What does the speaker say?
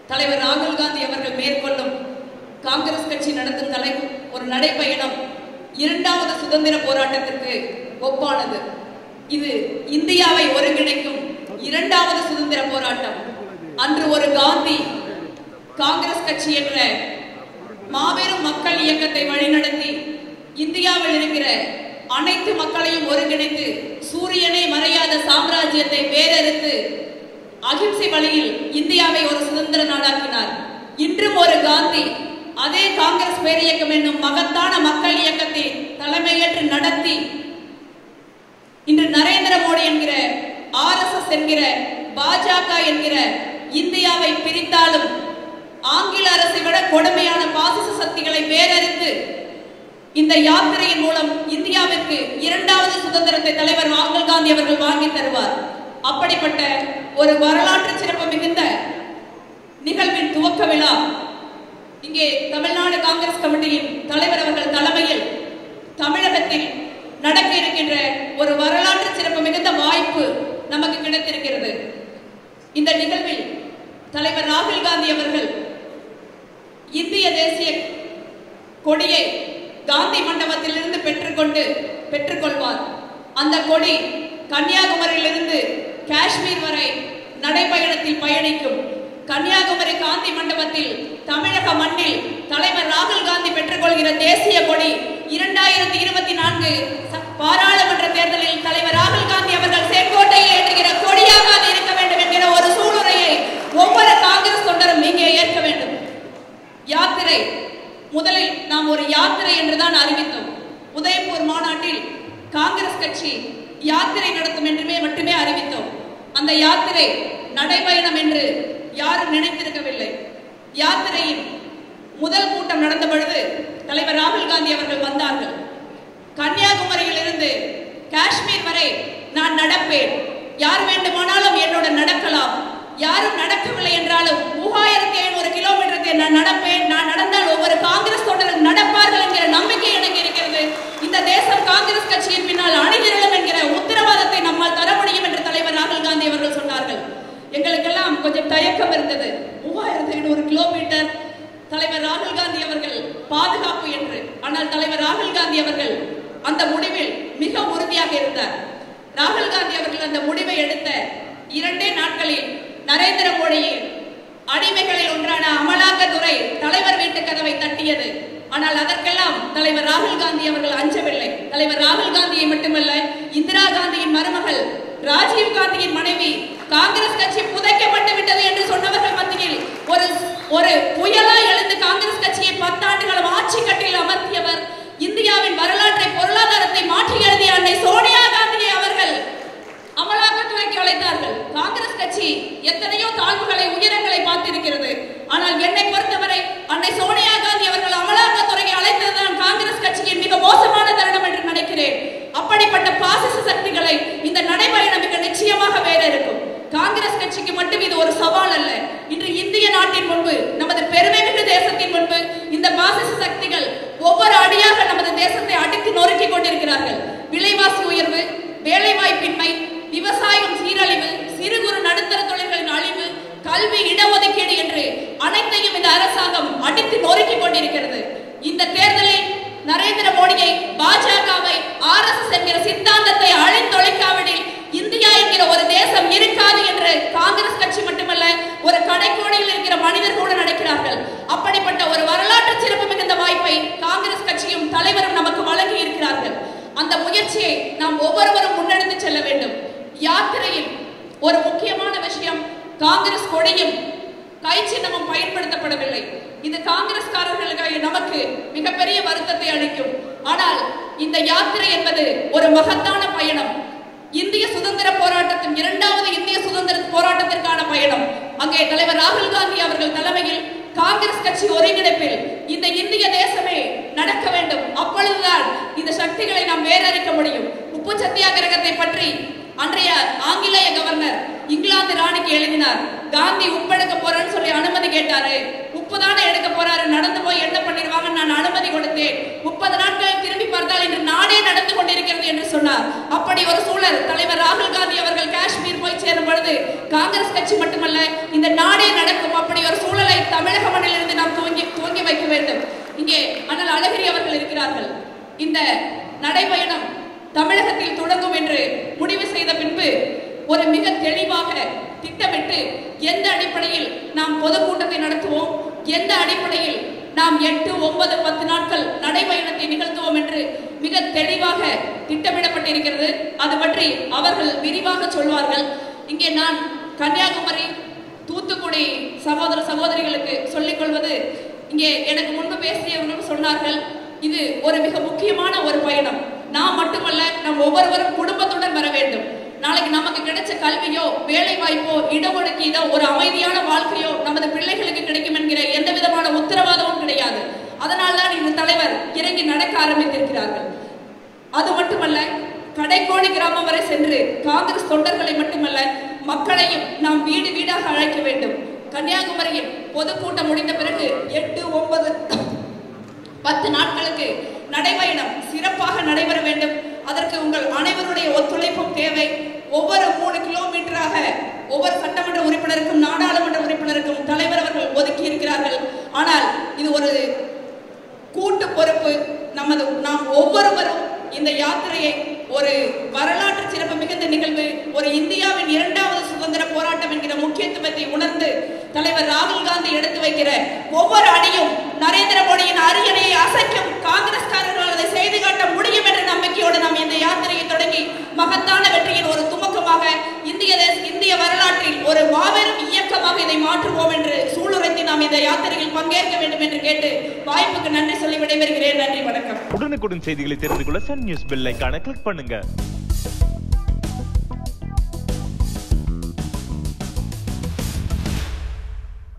தலைவர் ராகுல் காந்தி அவர்கள் மேற்கொள்ளும் காங்கிரஸ் கட்சி நடத்தும் தலை ஒரு நடைப்பயணம் இரண்டாவது சுதந்திர போராட்டத்திற்கு ஒப்பானது இது இந்தியாவை ஒருங்கிணைக்கும் இரண்டாவது சுதந்திர போராட்டம் அன்று ஒரு காந்தி காங்கிரஸ் கட்சி என்ற மாபெரும் மக்கள் இயக்கத்தை வழிநடத்தி இந்தியாவில் இருக்கிற அனைத்து மக்களையும் ஒருங்கிணைத்து சூரியனே மறையாத சாம்ராஜ்யத்தை வேறறுத்து அகிம்சை வழியில் இந்தியாவை ஒரு சுதந்திர நாடாக்கினார் இன்றும் ஒரு காந்தி அதே காங்கிரஸ் பேரியக்கம் என்னும் மகத்தான மக்கள் இயக்கத்தை தலைமையேற்று நடத்தி இன்று நரேந்திர மோடி என்கிற ஆர்எஸ்எஸ் என்கிற பாஜக என்கிற இந்தியாவை பிரித்தாலும் ஆங்கில அரசை விட கொடுமையான பாசிச சக்திகளை வேறறுத்து இந்த யாத்திரையின் மூலம் இந்தியாவிற்கு இரண்டாவது சுதந்திரத்தை தலைவர் ராகுல் காந்தி அவர்கள் வாங்கி தருவார் அப்படிப்பட்ட ஒரு வரலாற்று சிறப்பு மிகுந்த நிகழ்வின் துவக்க விழா இங்கே தமிழ்நாடு காங்கிரஸ் கமிட்டியின் தலைவர் அவர்கள் தலைமையில் தமிழகத்தில் நடக்க இருக்கின்ற ஒரு வரலாற்று சிறப்பு மிகுந்த வாய்ப்பு நமக்கு கிடைத்திருக்கிறது இந்த நிகழ்வில் தலைவர் ராகுல் காந்தி அவர்கள் இந்திய தேசிய கொடியை காந்தி மண்டபத்திலிருந்து பெற்றுக்கொண்டு பெற்றுக்கொள்வார் அந்த கொடி கன்னியாகுமரியிலிருந்து காஷ்மீர் வரை நடைபயணத்தில் பயணிக்கும் கன்னியாகுமரி காந்தி மண்டபத்தில் தமிழக மண்ணில் தலைவர் ராகுல் காந்தி பெற்றுக்கொள்கிற தேசிய கொடி இரண்டாயிரத்தி இருபத்தி நான்கு ச- பாராளுமன்ற தேர்தலில் தலைவர் ராகுல் காந்தி அவர்கள் செங்கோட்டையில் ஏற்றுகிற கொடியாக அது இருக்க வேண்டும் என்கிற ஒரு சூளுரையை ஒவ்வொரு காங்கிரஸ் தொண்டரும் இங்கே ஏற்க வேண்டும் யாத்திரை முதலில் நாம் ஒரு யாத்திரை என்றுதான் அறிவித்தோம் உதயபூர் மாநாட்டில் காங்கிரஸ் கட்சி யாத்திரை நடத்தும் என்றுமே மட்டுமே அறிவித்தோம் அந்த யாத்திரை நடைபயணம் என்று யாரும் நினைத்திருக்கவில்லை யாத்திரையின் முதல் கூட்டம் நடந்த பொழுது தலைவர் ராகுல் காந்தி அவர்கள் வந்தார்கள் கன்னியாகுமரியிலிருந்து காஷ்மீர் வரை நான் நடப்பேன் யார் வேண்டுமானாலும் என்னோட நடக்கலாம் யாரும் நடக்கவில்லை என்றாலும் மூவாயிரத்தி ஐநூறு கிலோமீட்டருக்கு நான் நடப்பேன் நான் நடந்தால் ஒவ்வொரு காங்கிரஸ் தொண்டரும் நடப்பார்கள் என்கிற நம்பிக்கை எனக்கு இருக்கிறது இந்த தேசம் காங்கிரஸ் கட்சியின் பின்னால் அணிதிரளும் என்கிற உத்தரவாதத்தை நம்மால் தர முடியும் என்று தலைவர் ராகுல் காந்தி அவர்கள் சொன்னார்கள் எங்களுக்கெல்லாம் கொஞ்சம் தயக்கம் இருந்தது மூவாயிரத்தி ஐநூறு கிலோமீட்டர் தலைவர் ராகுல் காந்தி அவர்கள் பாதுகாப்பு என்று ஆனால் தலைவர் ராகுல் காந்தி அவர்கள் அந்த முடிவில் மிக உறுதியாக இருந்தார் ராகுல் காந்தி அவர்கள் அந்த முடிவை எடுத்த இரண்டே நாட்களில் நரேந்திர மோடியின் அடிமைகளில் ஒன்றான அமலாக்கத்துறை தலைவர் வீட்டு கதவை தட்டியது ஆனால் அதற்கெல்லாம் தலைவர் ராகுல் காந்தி அவர்கள் அஞ்சவில்லை தலைவர் ராகுல் காந்தியை மட்டுமல்ல இந்திரா காந்தியின் மருமகள் ராஜீவ் காந்தியின் மனைவி காங்கிரஸ் கட்சி புதைக்கப்பட்டு விட்டது என்று சொன்னவர்கள் மத்தியில் ஒரு ஒரு புயலா எழுந்து காங்கிரஸ் கட்சியை பத்தாண்டுகளும் ஆட்சி கட்டில் அமர்த்தியவர் இந்தியாவின் வரலாற்றை பொருளாதாரத்தை மாற்றி எழுதிய அன்னை சோனியா காந்தியை அவர்கள் அமலாக்கத்துறைக்கு அழைத்தார்கள் காங்கிரஸ் கட்சி எத்தனையோ தாழ்வுகளை உயரங்களை பார்த்திருக்கிறது ஆனால் என்னை பொறுத்தவரை அன்னை சோனியா காந்தி அவர்கள் அமலாக்கத்துறையை அழைத்ததுதான் காங்கிரஸ் கட்சியின் மிக மோசமான தருணம் என்று நினைக்கிறேன் அப்படிப்பட்ட பாசிச சக்திகளை இந்த நடைபயணம் மிக நிச்சயமாக வேற இருக்கும் காங்கிரஸ் கட்சிக்கு மட்டும் இது ஒரு சவால் அல்ல இன்று இந்திய நாட்டின் முன்பு நமது பெருமை மிகு தேசத்தின் முன்பு இந்த பாசிச சக்திகள் ஒவ்வொரு அடியாக நமது தேசத்தை அடித்து நொறுக்கி கொண்டிருக்கிறார்கள் விலைவாசி உயர்வு வேலைவாய்ப்பின்மை விவசாயம் சீரழிவு சிறு குறு நடுத்தர தொழில்களின் அழிவு கல்வி இடஒதுக்கீடு என்று அனைத்தையும் இந்த அரசாங்கம் அடித்து நொறுக்கி கொண்டிருக்கிறது இந்த தேர்தலில் நரேந்திர மோடியை பாஜகவை ஆர்எஸ்எஸ் என்கிற சித்தாந்தத்தை அழித்தொழிக்காவிடில் இந்தியா என்கிற ஒரு தேசம் இருக்காது என்று காங்கிரஸ் கட்சி மட்டுமல்ல ஒரு கடைக்கோடியில் இருக்கிற மனிதர் கூட நினைக்கிறார்கள் அப்படிப்பட்ட ஒரு வரலாற்று சிறப்பு மிகுந்த வாய்ப்பை காங்கிரஸ் கட்சியும் தலைவரும் நமக்கு வழங்கி இருக்கிறார்கள் அந்த முயற்சியை நாம் ஒவ்வொருவரும் முன்னெடுத்து செல்ல வேண்டும் யாத்திரையில் ஒரு முக்கியமான விஷயம் காங்கிரஸ் கொடியும் கை சின்னமும் பயன்படுத்தப்படவில்லை இது காங்கிரஸ்காரர்களுக்கு நமக்கு மிகப்பெரிய வருத்தத்தை அளிக்கும் ஆனால் இந்த யாத்திரை என்பது ஒரு மகத்தான பயணம் இந்திய சுதந்திர போராட்டத்தின் இரண்டாவது இந்திய சுதந்திர போராட்டத்திற்கான பயணம் அங்கே தலைவர் ராகுல் காந்தி அவர்கள் தலைமையில் காங்கிரஸ் கட்சி ஒருங்கிணைப்பில் இந்த இந்திய தேசமே நடக்க வேண்டும் அப்பொழுதுதான் இந்த சக்திகளை நாம் வேறறுக்க முடியும் உப்பு சத்தியாகிரகத்தை பற்றி அன்றைய ஆங்கிலேய கவர்னர் இங்கிலாந்து ராணிக்கு எழுதினார் காந்தி உப்பெடுக்க போறேன்னு சொல்லி அனுமதி கேட்டாரு உப்பு தானே எடுக்க போறாரு நடந்து போய் என்ன பண்ணிடுவாங்க நான் அனுமதி கொடுத்தேன் முப்பது நாட்கள் திரும்பி பார்த்தால் இன்று நாடே நடந்து கொண்டிருக்கிறது என்று சொன்னார் அப்படி ஒரு சூழல் தலைவர் ராகுல் காந்தி அவர்கள் காஷ்மீர் போய் சேரும் பொழுது காங்கிரஸ் கட்சி மட்டுமல்ல இந்த நாடே நடக்கும் அப்படி ஒரு சூழலை இங்கே அண்ணல் அழகிரி அவர்கள் இருக்கிறார்கள் இந்த நடைபயணம் தமிழகத்தில் தொடங்கும் என்று முடிவு செய்த பின்பு ஒரு மிக தெளிவாக திட்டமிட்டு எந்த அடிப்படையில் நாம் பொதுக்கூட்டத்தை நடத்துவோம் எந்த அடிப்படையில் நாம் எட்டு ஒன்பது பத்து நாட்கள் நடைபயணத்தை நிகழ்த்துவோம் என்று மிக தெளிவாக திட்டமிடப்பட்டிருக்கிறது அது பற்றி அவர்கள் விரிவாக சொல்வார்கள் இங்கே நான் கன்னியாகுமரி தூத்துக்குடி சகோதர சகோதரிகளுக்கு சொல்லிக் கொள்வது இங்கே எனக்கு முன்பு பேசியவர்களும் சொன்னார்கள் இது ஒரு மிக முக்கியமான ஒரு பயணம் நான் மட்டுமல்ல நம் ஒவ்வொருவரும் குடும்பத்துடன் வர வேண்டும் நாளைக்கு நமக்கு கிடைச்ச கல்வியோ வேலை வாய்ப்போ இடஒதுக்கீடோ ஒரு அமைதியான வாழ்க்கையோ நமது பிள்ளைகளுக்கு கிடைக்கும் என்கிற எந்த விதமான உத்தரவாதமும் கிடையாது அதனால்தான் இந்த தலைவர் இறங்கி நடக்க ஆரம்பித்திருக்கிறார்கள் அது மட்டுமல்ல கடைக்கோடி கிராமம் வரை சென்று காங்கிரஸ் தொண்டர்களை மட்டுமல்ல மக்களையும் நாம் வீடு வீடாக அழைக்க வேண்டும் கன்னியாகுமரியில் பொதுக்கூட்டம் முடிந்த பிறகு எட்டு ஒன்பது பத்து நாட்களுக்கு நடைபயணம் சிறப்பாக நடைபெற வேண்டும் அதற்கு உங்கள் அனைவருடைய ஒத்துழைப்பும் தேவை ஒவ்வொரு மூணு கிலோமீட்டராக ஒவ்வொரு சட்டமன்ற உறுப்பினருக்கும் நாடாளுமன்ற உறுப்பினருக்கும் தலைவர் அவர்கள் ஒதுக்கி இருக்கிறார்கள் ஆனால் இது ஒரு கூட்டு பொறுப்பு நமது நாம் ஒவ்வொருவரும் இந்த யாத்திரையை ஒரு வரலாற்று சிறப்பு மிகுந்த நிகழ்வு ஒரு இந்தியாவின் இரண்டாவது சுதந்திர போராட்டம் என்கிற முக்கியத்துவத்தை உணர்ந்து தலைவர் ராகுல் காந்தி எடுத்து வைக்கிற ஒவ்வொரு அடியும் நரேந்திர மோடியின் அரியணையை அசைக்கும் காங்கிரஸ்காரர்கள் அதை செய்து காட்ட முடியும் என்ற நம்பிக்கையோடு நாம் இந்த யாத்திரையை தொடங்கி மகத்தான வெற்றியின் ஒரு துவக்கமாக இந்திய தேச- இந்திய வரலாற்றில் ஒரு மாபெரும் இயக்கமாக இதை மாற்றுவோம் என்று சூளுரைத்து நாம் இந்த யாத்திரையில் பங்கேற்க வேண்டும் என்று கேட்டு வாய்ப்புக்கு நன்றி சொல்லி விடைபெறுகிறேன் நன்றி வணக்கம் உடனுக்குடன் செய்திகளை தெரிந்து கொள்ள சன் நியூஸ் பெல் ஐகானை கிளிக் பண்ணுங்க